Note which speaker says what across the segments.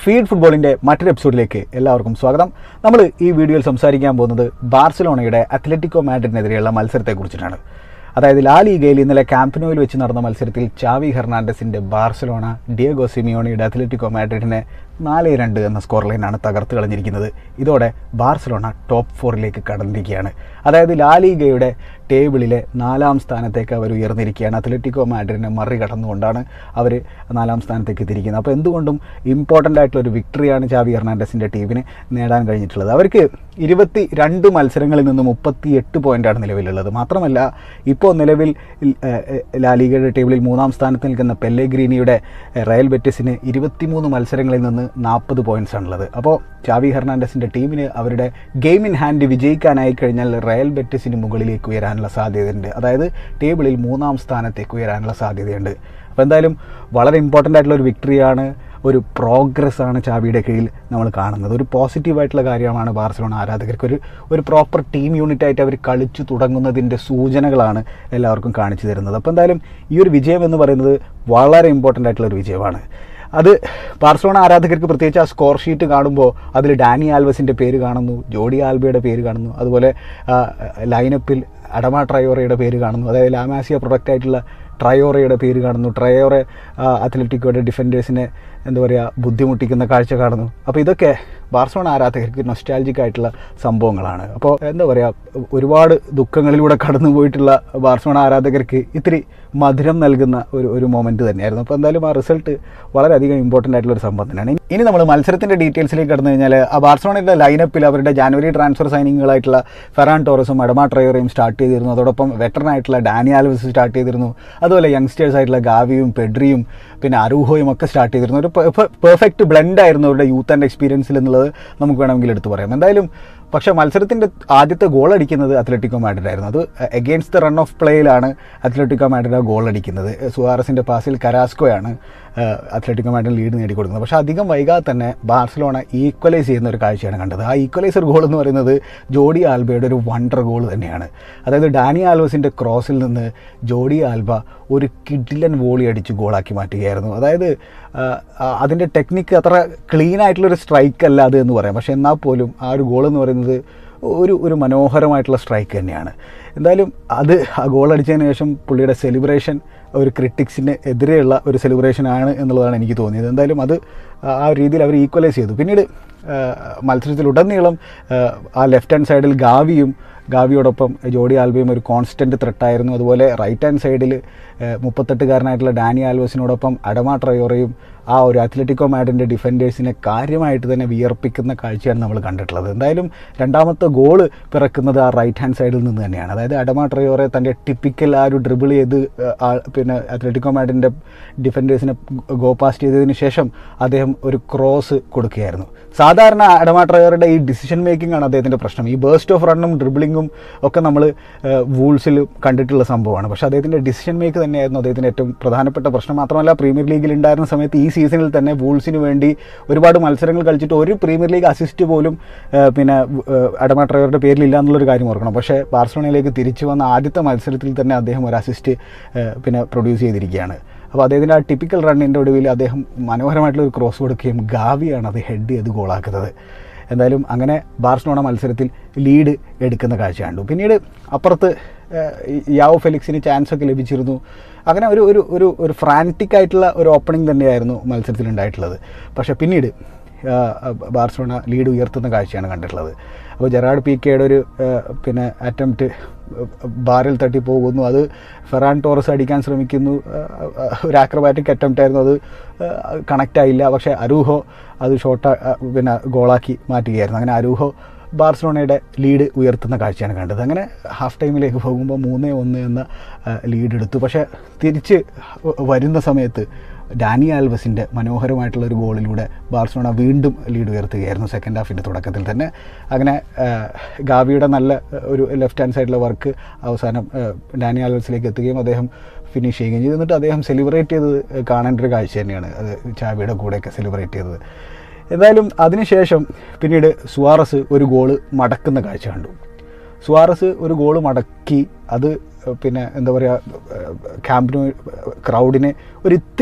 Speaker 1: feed ഫുട്ബോളിൻ്റെ മറ്റൊരു എപ്പിസോഡിലേക്ക് എല്ലാവർക്കും സ്വാഗതം നമ്മൾ ഈ വീഡിയോയിൽ സംസാരിക്കാൻ പോകുന്നത് ബാർസലോണയുടെ അത്ലറ്റിക്കോ മാഡ്രിഡിനെതിരെയുള്ള മത്സരത്തെക്കുറിച്ചിട്ടാണ് അതായത് ലാ ലീഗയിൽ ഇന്നലെ ക്യാമ്പിനോയിൽ വെച്ച് നടന്ന മത്സരത്തിൽ ചാവി ഹെർണാണ്ടസിൻ്റെ ബാർസലോണ ഡിയഗോ സിമിയോണിയുടെ അത്ലറ്റിക്കോ മാഡ്രിഡിനെ നാല് രണ്ട് എന്ന സ്കോർ ലൈനാണ് തകർത്ത് കളഞ്ഞിരിക്കുന്നത് ഇതോടെ ബാർസലോണ ടോപ്പ് ഫോറിലേക്ക് കടന്നിരിക്കുകയാണ് അതായത് ലാ ലീഗയുടെ ടേബിളിലെ നാലാം സ്ഥാനത്തേക്ക് അവർ ഉയർന്നിരിക്കുകയാണ് അത്ലറ്റിക്കോ മാഡ്രിഡിനെ മറികടന്നുകൊണ്ടാണ് അവർ നാലാം സ്ഥാനത്തേക്ക് എത്തിയിരിക്കുന്നത് അപ്പോൾ എന്തുകൊണ്ടും ഇമ്പോർട്ടൻ്റ് ആയിട്ടുള്ള ഒരു വിക്ടറിയാണ് ചാവി ഹെർണാണ്ടസിൻ്റെ ടീമിന് നേടാൻ കഴിഞ്ഞിട്ടുള്ളത് അവർക്ക് ഇരുപത്തി രണ്ട് മത്സരങ്ങളിൽ നിന്ന് മുപ്പത്തി എട്ട് പോയിൻ്റാണ് നിലവിലുള്ളത് മാത്രമല്ല ഇപ്പോൾ നിലവിൽ ഏഹ്, ലാലിഗയുടെ ടേബിളിൽ മൂന്നാം സ്ഥാനത്ത് നിൽക്കുന്ന പെല്ലെഗ്രീനിയുടെ ഏഹ്, റയൽ ബെറ്റിസിന് ഇരുപത്തിമൂന്ന് മത്സരങ്ങളിൽ നിന്ന് നാൽപ്പത് പോയിൻറ്റ്സ് ആണുള്ളത് അപ്പോൾ ചാവി ഹെർണാണ്ടസിൻ്റെ ടീമിന് അവരുടെ ഗെയിം ഇൻ ഹാൻഡ് വിജയിക്കാനായി കഴിഞ്ഞാൽ റയൽ ബെറ്റിസിന് മുകളിലേക്ക് ഉയരാനുള്ള സാധ്യതയുണ്ട് അതായത് ടേബിളിൽ മൂന്നാം സ്ഥാനത്തേക്ക് ഉയരാനുള്ള സാധ്യതയുണ്ട് അപ്പോൾ എന്തായാലും വളരെ ഇമ്പോർട്ടൻ്റ് ആയിട്ടുള്ള ഒരു വിക്ടറിയാണ് ഒരു പ്രോഗ്രസ് ആണ് ചാവിയുടെ കീഴിൽ നമ്മൾ കാണുന്നത് ഒരു പോസിറ്റീവായിട്ടുള്ള കാര്യമാണ് ബാർസലോണ ആരാധകർക്ക് ഒരു ഒരു പ്രോപ്പർ ടീം യൂണിറ്റ് ആയിട്ട് അവർ കളിച്ചു തുടങ്ങുന്നതിൻ്റെ സൂചനകളാണ് എല്ലാവർക്കും കാണിച്ചു തരുന്നത് അപ്പോൾ എന്തായാലും ഈ ഒരു വിജയം എന്ന് പറയുന്നത് വളരെ ഇമ്പോർട്ടൻ്റ് ആയിട്ടുള്ള ഒരു വിജയമാണ് അത് ബാർസലോണ ആരാധകർക്ക് പ്രത്യേകിച്ച് ആ സ്കോർ ഷീറ്റ് കാണുമ്പോൾ അതിൽ ഡാനി ആൽവസിൻ്റെ പേര് കാണുന്നു ജോഡി ആൽബയുടെ പേര് കാണുന്നു അതുപോലെ ആ, ലൈനപ്പിൽ അഡമ ട്രയോറയുടെ പേര് കാണുന്നു അതായത് ലാമാസിയ പ്രൊഡക്റ്റ് ആയിട്ടുള്ള ട്രയോറയുടെ പേര് കാണുന്നു ട്രയോറെ ആ, അത്ലറ്റിക്കോയുടെ ഡിഫൻഡേഴ്സിനെ എന്താ പറയുക ബുദ്ധിമുട്ടിക്കുന്ന കാഴ്ച കാണുന്നു അപ്പോൾ ഇതൊക്കെ ബാർസലോണ ആരാധകർക്ക് നൊസ്റ്റാലജിക് ആയിട്ടുള്ള സംഭവങ്ങളാണ് അപ്പോൾ എന്താ പറയുക ഒരുപാട് ദുഃഖങ്ങളിലൂടെ കടന്നു പോയിട്ടുള്ള ബാർസലോണ ആരാധകർക്ക് ഇത്തിരി മധുരം നൽകുന്ന ഒരു ഒരു മൊമെൻറ്റ് തന്നെയായിരുന്നു അപ്പോൾ എന്തായാലും ആ റിസൾട്ട് വളരെയധികം ഇമ്പോർട്ടൻ്റ് ആയിട്ടുള്ള ഒരു സംഭവം തന്നെയാണ് ഇനി നമ്മൾ മത്സരത്തിൻ്റെ ഡീറ്റെയിൽസിലേക്ക് കടന്നു കഴിഞ്ഞാൽ ആ ബാർസലോണയുടെ ലൈനപ്പിൽ അവരുടെ ജാനുവരി ട്രാൻസ്ഫർ സൈനിങ്ങുകളായിട്ടുള്ള ഫെറാൻ ടോറസും അഡമ ട്രയോറയും സ്റ്റാർട്ട് ചെയ്തിരുന്നു അതോടൊപ്പം വെറ്ററൻ ആയിട്ടുള്ള ഡാനി ആൽവസ് സ്റ്റാർട്ട് ചെയ്തിരുന്നു അതുപോലെ യങ്സ്റ്റേഴ്സ് ആയിട്ടുള്ള ഗാവിയും പെഡ്രിയും പിന്നെ അരൂഹോയും ഒക്കെ സ്റ്റാർട്ട് ചെയ്തിരുന്നു ഒരു പെർഫെക്റ്റ് ബ്ലെൻഡ് ആയിരുന്നു അവരുടെ യൂത്ത് ആൻഡ് എക്സ്പീരിയൻസിൽ എന്നുള്ളത് നമുക്ക് വേണമെങ്കിൽ എടുത്തു പറയാം എന്തായാലും പക്ഷേ മത്സരത്തിൻ്റെ ആദ്യത്തെ ഗോൾ അടിക്കുന്നത് അത്ലറ്റിക്കോ മാഡ്രിഡ് ആയിരുന്നു അത് എഗെയിൻസ്റ്റ് ദ റൺ ഓഫ് പ്ലേയിലാണ് അത്ലറ്റിക്കോ മാഡ്രിഡ് ആ ഗോൾ അടിക്കുന്നത് സുവാറസിൻ്റെ പാസിൽ കരാസ്കോയാണ് ഏഹ്, അത്ലറ്റിക്കോ മാഡ്രിഡ് ലീഡ് നേടിക്കൊടുക്കുന്നത് പക്ഷേ അധികം വൈകാതെ തന്നെ ബാർസലോണ ഈക്വലൈസ് ചെയ്യുന്ന ഒരു കാഴ്ചയാണ് കണ്ടത് ആ ഈക്വലൈസർ ഗോൾ എന്ന് പറയുന്നത് ജോഡി ആൽബയുടെ ഒരു വണ്ടർ ഗോൾ തന്നെയാണ് അതായത് ഡാനി ആൽവസിൻ്റെ ക്രോസിൽ നിന്ന് ജോഡി ആൽബ ഒരു കിഡിലൻ വോളി അടിച്ച് ഗോളാക്കി മാറ്റുകയായിരുന്നു അതായത് അതിൻ്റെ ടെക്നിക്ക് അത്ര ക്ലീൻ ആയിട്ടുള്ളൊരു സ്ട്രൈക്ക് അല്ല അത് എന്ന് പറയാം പക്ഷേ എന്നാൽ പോലും ആ ഒരു ഗോൾ എന്ന് പറയുന്നത് ഒരു ഒരു മനോഹരമായിട്ടുള്ള സ്ട്രൈക്ക് തന്നെയാണ് എന്തായാലും അത് ആ ഗോൾ അടിച്ചതിന് ശേഷം പുള്ളിയുടെ സെലിബ്രേഷൻ ഒരു ക്രിട്ടിക്സിന് എതിരെയുള്ള ഒരു സെലിബ്രേഷൻ ആണ് എന്നുള്ളതാണ് എനിക്ക് തോന്നിയത് എന്തായാലും അത് ആ ഒരു രീതിയിൽ അവർ ഈക്വലൈസ് ചെയ്തു പിന്നീട് ആ, മത്സരത്തിലുടനീളം ആ, ആ ലെഫ്റ്റ് ഹാൻഡ് സൈഡിൽ ഗാവിയും ഗാവിയോടൊപ്പം ജോഡി ആൽബയും ഒരു കോൺസ്റ്റൻറ്റ് ത്രെട്ടായിരുന്നു അതുപോലെ റൈറ്റ് ഹാൻഡ് സൈഡിൽ മുപ്പത്തെട്ടുകാരനായിട്ടുള്ള ഡാനി ആൽവസിനോടൊപ്പം അഡമ ട്രയോറയും ആ ഒരു അത്ലറ്റിക്കോ മാഡിൻ്റെ ഡിഫൻഡേഴ്സിനെ കാര്യമായിട്ട് തന്നെ വിയർപ്പിക്കുന്ന കാഴ്ചയാണ് നമ്മൾ കണ്ടിട്ടുള്ളത് എന്തായാലും രണ്ടാമത്തെ ഗോള് പിറക്കുന്നത് ആ റൈറ്റ് ഹാൻഡ് സൈഡിൽ നിന്ന് തന്നെയാണ് അതായത് അഡമ ട്രയോറെ തൻ്റെ ടിപ്പിക്കൽ ആ ഒരു ഡ്രിബിൾ ചെയ്ത് ആ, പിന്നെ അത്ലറ്റിക്കോ മാഡിൻ്റെ ഡിഫൻഡേഴ്സിനെ ഗോ പാസ് ചെയ്തതിന് ശേഷം അദ്ദേഹം ഒരു ക്രോസ് കൊടുക്കുകയായിരുന്നു സാധാരണ അഡമ ട്രയോറുടെ ഈ ഡിസിഷൻ മേക്കിംഗ് ആണ് അദ്ദേഹത്തിൻ്റെ പ്രശ്നം ഈ ബേസ്റ്റ് ഓഫ് റണ്ണും ഡ്രിബിളിങ്ങും ഒക്കെ നമ്മൾ വൂൾസിൽ കണ്ടിട്ടുള്ള സംഭവമാണ് പക്ഷേ അദ്ദേഹത്തിൻ്റെ ഡിസിഷൻ മേക്ക് തന്നെയായിരുന്നു അദ്ദേഹത്തിൻ്റെ ഏറ്റവും പ്രധാനപ്പെട്ട പ്രശ്നം മാത്രമല്ല പ്രീമിയർ ലീഗിൽ ഉണ്ടായിരുന്ന സമയത്ത് ഈ സീസണിൽ തന്നെ വൂൾസിന് വേണ്ടി ഒരുപാട് മത്സരങ്ങൾ കളിച്ചിട്ട് ഒരു പ്രീമിയർ ലീഗ് അസിസ്റ്റ് പോലും ആ, പിന്നെ ആ, അഡമ ട്രയറുടെ പേരിലില്ല എന്നുള്ളൊരു കാര്യം ഓർക്കണം പക്ഷേ ബാർസലോണയിലേക്ക് തിരിച്ചു വന്ന ആദ്യത്തെ മത്സരത്തിൽ തന്നെ അദ്ദേഹം ഒരു അസിസ്റ്റ് പിന്നെ പ്രൊഡ്യൂസ് ചെയ്തിരിക്കുകയാണ് അപ്പോൾ അദ്ദേഹത്തിൻ്റെ ആ ടിപ്പിക്കൽ റണ്ണിൻ്റെ ഒടുവിൽ അദ്ദേഹം മനോഹരമായിട്ടുള്ള ഒരു ക്രോസ് കൊടുക്കുകയും ഗാവിയാണ് അത് ഹെഡ് ചെയ്ത് ഗോളാക്കുന്നത് എന്തായാലും അങ്ങനെ ബാർസലോണ മത്സരത്തിൽ ലീഡ് എടുക്കുന്ന കാഴ്ച കണ്ടു പിന്നീട് അപ്പുറത്ത് ഏഹ്, ഈ യാവോ ഫെലിക്സിന് ചാൻസ് ഒക്കെ ലഭിച്ചിരുന്നു അങ്ങനെ ഒരു ഒരു ഒരു ഒരു ഫ്രാൻറ്റിക് ആയിട്ടുള്ള ഒരു ഓപ്പണിംഗ് തന്നെയായിരുന്നു മത്സരത്തിൽ ഉണ്ടായിട്ടുള്ളത് പക്ഷേ പിന്നീട് ആ, ബാർസലോണ ലീഡ് ഉയർത്തുന്ന കാഴ്ചയാണ് കണ്ടിട്ടുള്ളത് അപ്പോൾ ജെറാഡ് പി കെയുടെ ഒരു ആ, പിന്നെ അറ്റംപ്റ്റ് ബാറിൽ തട്ടി പോകുന്നു അത് ഫെറാൻ ടോറസ് അടിക്കാൻ ശ്രമിക്കുന്നു ആ, ആ, ഒരു ആക്രബാറ്റിക് അറ്റംപ്റ്റ് ആയിരുന്നു അത് കണക്റ്റ് ആയില്ല പക്ഷേ അരൂഹോ അത് ഷോട്ട് പിന്നെ ഗോളാക്കി മാറ്റുകയായിരുന്നു അങ്ങനെ അരൂഹോ ബാർസലോണയുടെ ലീഡ് ഉയർത്തുന്ന കാഴ്ചയാണ് കണ്ടത് അങ്ങനെ ഹാഫ് ടൈമിലേക്ക് പോകുമ്പോൾ മൂന്നേ ഒന്ന് എന്ന ലീഡ് എടുത്തു പക്ഷേ തിരിച്ച് വരുന്ന സമയത്ത് ഡാനി ആൽവസിൻ്റെ മനോഹരമായിട്ടുള്ള ഒരു ഗോളിലൂടെ ബാർസലോണ വീണ്ടും ലീഡ് ഉയർത്തുകയായിരുന്നു സെക്കൻഡ് ഹാഫിൻ്റെ തുടക്കത്തിൽ തന്നെ അങ്ങനെ ആ, ഗാവിയുടെ നല്ല ആ, ഒരു ലെഫ്റ്റ് ഹാൻഡ് സൈഡിലെ വർക്ക് അവസാനം ആ, ഡാനി ആൽവസിലേക്ക് എത്തുകയും അദ്ദേഹം ഫിനിഷ് ചെയ്യുകയും ചെയ്തു എന്നിട്ട് അദ്ദേഹം സെലിബ്രേറ്റ് ചെയ്തത് കാണേണ്ട ഒരു കാഴ്ച തന്നെയാണ് അത് ചാവിയുടെ കൂടെയൊക്കെ സെലിബ്രേറ്റ് ചെയ്തത് എന്തായാലും അതിനുശേഷം പിന്നീട് സുവാറസ് ഒരു ഗോള് മടക്കുന്ന കാഴ്ച കണ്ടു സുവാറസ് ഒരു ഗോൾ മടക്കി അത് പിന്നെ എന്താ പറയുക ക്യാമ്പിന് ക്രൗഡിനെ ഒരിത്തിരി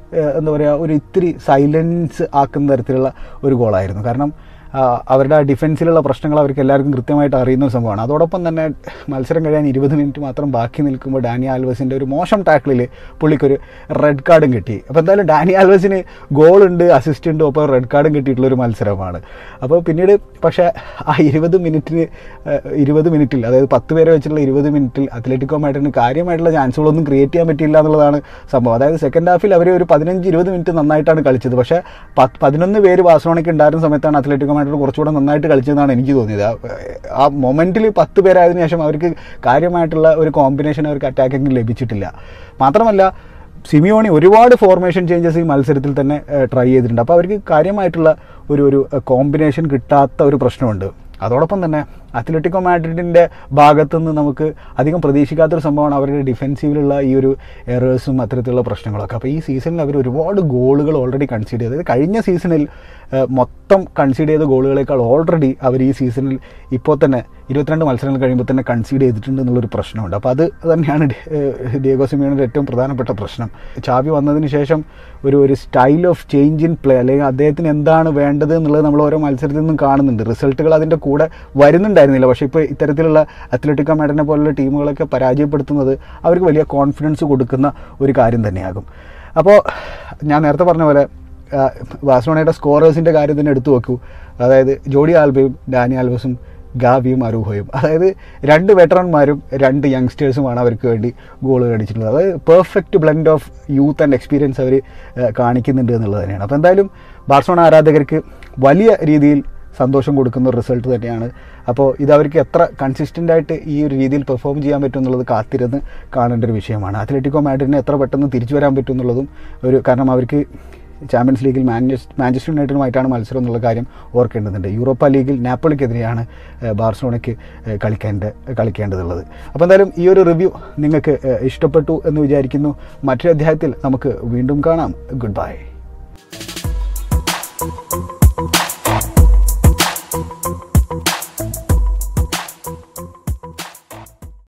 Speaker 1: ഏഹ്, എന്താ പറയുക ഒരു ഇത്തിരി സൈലൻസ് ആക്കുന്ന തരത്തിലുള്ള ഒരു ഗോളായിരുന്നു കാരണം ആ, അവരുടെ ആ ഡിഫൻസിലുള്ള പ്രശ്നങ്ങൾ അവർക്ക് എല്ലാവർക്കും കൃത്യമായിട്ട് അറിയുന്ന ഒരു സംഭവമാണ് അതോടൊപ്പം തന്നെ മത്സരം കഴിയാൻ ഇരുപത് മിനിറ്റ് മാത്രം ബാക്കി നിൽക്കുമ്പോൾ ഡാനി ആൽവസിൻ്റെ ഒരു മോശം ടാക്കിളിൽ പുള്ളിക്കൊരു റെഡ് കാർഡും കിട്ടി അപ്പോൾ എന്തായാലും ഡാനി ആൽവസിന് ഗോളുണ്ട് അസിസ്റ്റ് ഉണ്ട് ഒപ്പം റെഡ് കാർഡും കിട്ടിയിട്ടുള്ള ഒരു മത്സരമാണ് അപ്പോൾ പിന്നീട് പക്ഷേ ആ ഇരുപത് മിനിറ്റിന് ഇരുപത് മിനിറ്റിൽ അതായത് പത്ത് പേരെ വെച്ചിട്ടുള്ള ഇരുപത് മിനിറ്റിൽ അത്ലറ്റിക്കോ മാഡ്രിഡിന് കാര്യമായിട്ടുള്ള ചാൻസുകളൊന്നും ക്രിയേറ്റ് ചെയ്യാൻ പറ്റിയില്ല എന്നുള്ളതാണ് സംഭവം അതായത് സെക്കൻഡ് ഹാഫിൽ അവർ ഒരു പതിനഞ്ച് ഇരുപത് മിനിറ്റ് നന്നായിട്ടാണ് കളിച്ചത് പക്ഷേ പത്ത് പതിനൊന്ന് പേര് ബാഴ്സലോണയ്ക്ക് ഉണ്ടായിരുന്ന സമയത്താണ് അത്ലറ്റിക്കോ മാഡ്രിഡ് കുറച്ചുകൂടെ നന്നായിട്ട് കളിച്ചതെന്നാണ് എനിക്ക് തോന്നിയത് ആ- ആ മൊമെൻറ്റിൽ പത്ത് പേരായതിനു ശേഷം അവർക്ക് കാര്യമായിട്ടുള്ള ഒരു കോമ്പിനേഷൻ അവർക്ക് അറ്റാക്കിംഗ് ലഭിച്ചിട്ടില്ല മാത്രമല്ല സിമിയോണി ഒരുപാട് ഫോർമേഷൻ ചേഞ്ചസ് ഈ മത്സരത്തിൽ തന്നെ ട്രൈ ചെയ്തിട്ടുണ്ട് അപ്പോൾ അവർക്ക് കാര്യമായിട്ടുള്ള ഒരു ഒരു കോമ്പിനേഷൻ കിട്ടാത്ത ഒരു പ്രശ്നമുണ്ട് അതോടൊപ്പം തന്നെ അത്ലറ്റിക്കോ മാഡ്രിഡിൻ്റെ ഭാഗത്തുനിന്ന് നമുക്ക് അധികം പ്രതീക്ഷിക്കാത്തൊരു സംഭവമാണ് അവരുടെ ഡിഫെൻസീവിലുള്ള ഈ ഒരു എറേഴ്സും അത്തരത്തിലുള്ള പ്രശ്നങ്ങളൊക്കെ അപ്പോൾ ഈ സീസണിൽ അവർ ഒരുപാട് ഗോളുകൾ ഓൾറെഡി കൺസീഡ് ചെയ്ത് അതായത് കഴിഞ്ഞ സീസണിൽ ഏഹ്, മൊത്തം കൺസീഡ് ചെയ്ത ഗോളുകളേക്കാൾ ഓൾറെഡി അവർ ഈ സീസണിൽ ഇപ്പോൾ തന്നെ ഇരുപത്തിരണ്ട് മത്സരങ്ങൾ കഴിയുമ്പോൾ തന്നെ കൺസീഡ് ചെയ്തിട്ടുണ്ട് എന്നുള്ളൊരു പ്രശ്നമുണ്ട് അപ്പോൾ അത് തന്നെയാണ് ഡി- ഏഹ്, ഡിയേഗോ സിമിയോണിൻ്റെ ഏറ്റവും പ്രധാനപ്പെട്ട പ്രശ്നം ചാവി വന്നതിന് ശേഷം ഒരു ഒരു style of change in play അല്ലെങ്കിൽ അദ്ദേഹത്തിന് എന്താണ് വേണ്ടത് എന്നുള്ളത് നമ്മൾ ഓരോ മത്സരത്തിൽ നിന്നും കാണുന്നുണ്ട് റിസൾട്ടുകൾ അതിൻ്റെ കൂടെ വരുന്നുണ്ടായിരുന്നില്ല പക്ഷേ ഇപ്പോൾ ഇത്തരത്തിലുള്ള അത്ലറ്റിക്കോ മാഡറിനെ പോലുള്ള ടീമുകളൊക്കെ പരാജയപ്പെടുത്തുന്നത് അവർക്ക് വലിയ കോൺഫിഡൻസ് കൊടുക്കുന്ന ഒരു കാര്യം തന്നെയാകും അപ്പോൾ ഞാൻ നേരത്തെ പറഞ്ഞ പോലെ ആ, ബാഴ്സലോണയുടെ സ്കോറേഴ്സിൻ്റെ കാര്യം തന്നെ എടുത്തു നോക്കൂ അതായത് ജോഡി ആൽബയും ഡാനി ആൽബസും ഗാവിയും അരൂഹയും അതായത് രണ്ട് വെറ്ററന്മാരും രണ്ട് യങ്സ്റ്റേഴ്സുമാണ് അവർക്ക് വേണ്ടി ഗോൾ അടിച്ചിട്ടുള്ളത് അതായത് perfect blend of youth and experience അവർ കാണിക്കുന്നുണ്ട് എന്നുള്ളത് തന്നെയാണ് അപ്പോൾ എന്തായാലും ബാഴ്സലോണ ആരാധകർക്ക് വലിയ രീതിയിൽ സന്തോഷം കൊടുക്കുന്ന ഒരു റിസൾട്ട് തന്നെയാണ് അപ്പോൾ ഇത് അവർക്ക് എത്ര കൺസിസ്റ്റൻ്റ് ആയിട്ട് ഈ ഒരു രീതിയിൽ പെർഫോം ചെയ്യാൻ പറ്റും എന്നുള്ളത് കാത്തിരുന്ന് കാണേണ്ട ഒരു വിഷയമാണ് അത്ലറ്റിക്കോ മാഡ്രിഡിന് എത്ര പെട്ടെന്ന് തിരിച്ചു വരാൻ പറ്റും എന്നുള്ളതും ഒരു കാരണം അവർക്ക് ചാമ്പ്യൻസ് ലീഗിൽ മാഞ്ചസ് മാഞ്ചസ്റ്റർ യുണൈറ്റഡുമായിട്ടാണ് മത്സരം എന്നുള്ള കാര്യം ഓർക്കേണ്ടതുണ്ട് യൂറോപ്പ ലീഗിൽ നാപ്പോളിക്കെതിരെയാണ് ഏഹ്, ബാർസലോണയ്ക്ക് ഏഹ്, കളിക്കേണ്ട കളിക്കേണ്ടതുള്ളത് അപ്പോൾ എന്തായാലും ഈ ഒരു റിവ്യൂ നിങ്ങൾക്ക് ഏഹ്, ഇഷ്ടപ്പെട്ടു എന്ന് വിചാരിക്കുന്നു മറ്റൊരു അധ്യായത്തിൽ നമുക്ക് വീണ്ടും കാണാം ഗുഡ് ബൈ